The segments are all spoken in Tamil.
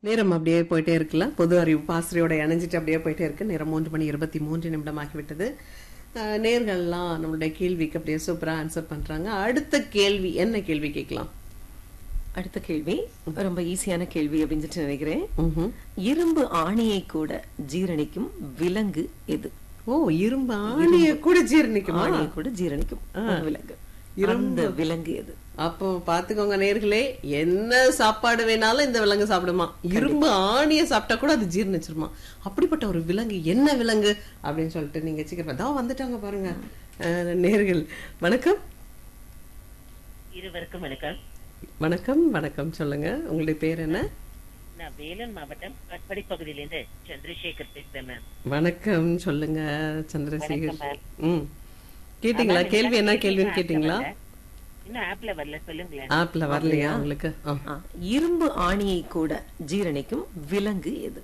நேரம் அப்படியே போயிட்டே இருக்குல்ல பொது அறிவு பாசிரியோட இணைஞ்சிட்டு அப்படியே போயிட்டே இருக்கு நேரம் மூன்று மணி இருபத்தி மூன்று நிமிடம் ஆகிவிட்டது அஹ், நேர்கள்லாம் நம்மளுடைய கேள்விக்கு அப்படியே சூப்பரா ஆன்சர் பண்றாங்க அடுத்த கேள்வி என்ன கேள்வி கேட்கலாம் அடுத்த கேள்வி ரொம்ப ஈஸியான கேள்வி அப்படின்னு சொல்லிட்டு நினைக்கிறேன் ம்ஹும். இரும்பு ஆணியை கூட ஜீரணிக்கும் விலங்கு எது ஓ இரும்பு ஆணிய கூட ஜீரணிக்குமா ஆணியை கூட ஜீரணிக்கும் ஒரு விலங்கு அந்த விலங்கு எது அப்போ பாத்துக்கோங்க நேர்களே என்ன சாப்பாடு வேணாலும் இந்த விலங்கு சாப்பிடுமா இரும்பு ஆணிய சாப்பிட்டா கூட அது ஜீரணிச்சிருமா அப்படிப்பட்ட ஒரு விலங்கு என்ன விலங்கு அப்படின்னு சொல்லிட்டு நீங்க சீக்கிரம் தான் வந்துட்டாங்க பாருங்க அஹ், நேர்கள் வணக்கம் இருவருக்கும் வணக்கம் வணக்கம் வணக்கம் சொல்லுங்க உங்களுடைய பேர் என்ன நான் வேலூர் மாவட்டம் கட்படி பகுதியிலிருந்து சந்திரசேகர் பேசுறேன் மேம் வணக்கம் சொல்லுங்க சந்திரசேகர் வணக்கம், ம் கேட்டீங்களா கேள்வி என்ன கேள்வின்னு கேட்டீங்களா இன்னும் ஆப்ல வரல சொல்லுங்களேன் ஆப்ல வரலையா உங்களுக்கு ஆ. ஆ, இரும்பு ஆணியை கூட ஜீரணிக்கும் விலங்கு எது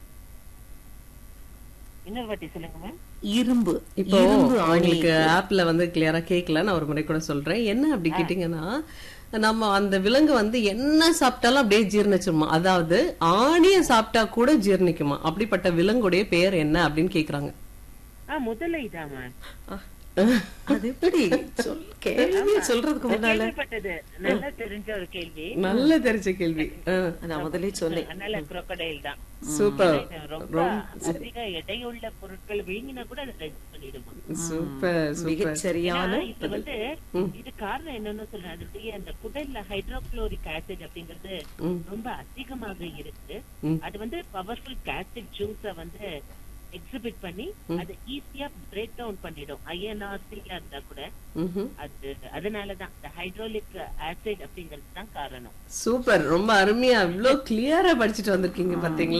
இன்னொரு வாட்டி சொல்லுங்க மேம் இரும்பு இப்போ இரும்பு ஆணி உங்களுக்கு ஆப்ல வந்து கிளியரா கேட்கல நான் ஒரு முறை கூட சொல்றேன் என்ன அப்படி கேட்டீங்கன்னா நம்ம அந்த விலங்கு வந்து என்ன சாப்பிட்டாலும் அப்படியே ஜீரணிச்சிருமா அதாவது ஆணிய சாப்பிட்டா கூட ஜீரணிக்குமா அப்படிப்பட்ட விலங்குடைய பெயர் என்ன அப்படின்னு கேக்குறாங்க ஆ முதல்ல இதான் மேம் ஆ, அது எப்படி சொல் கேள்வி சொல்றதுக்கு முன்னால கேள்விப்பட்டது நல்லா தெரிஞ்ச ஒரு கேள்வி நல்ல தெரிஞ்ச கேள்வி ஆ, நான் முதலே சொன்னேன் அதனால crocodile தான் சூப்பர் இது ரொம்ப அதிக எடையுள்ள பொருட்கள் வீங்கினா கூட அதை டைஜஸ்ட் பண்ணிடுமா சூப்பர் சூப்பர் மிகச் சரியான ஆனா, இது வந்து இது காரணம் என்னன்னு சொல்றேன் அதனுடைய அந்த குடல்ல ஹைட்ரோகுளோரிக் ஆசிட் அப்படிங்கிறது ரொம்ப அதிகமாக இருக்கு அது வந்து பவர்ஃபுல் கேஸ்டிக் ஜூஸ வந்து எக்ஸிபிட் பண்ணி அதை ஈஸியா பிரேக் டவுன் பண்ணிடும் ஐஎன்ஆர்சியா இருந்தா கூட ம்ஹும். அது அதனாலதான் இந்த ஹைட்ரோலிக் ஆசிட் அப்படிங்கிறது தான் காரணம் சூப்பர் ரொம்ப அருமையா இவ்ளோ கிளியரா படிச்சுட்டு வந்திருக்கீங்க பாத்தீங்களா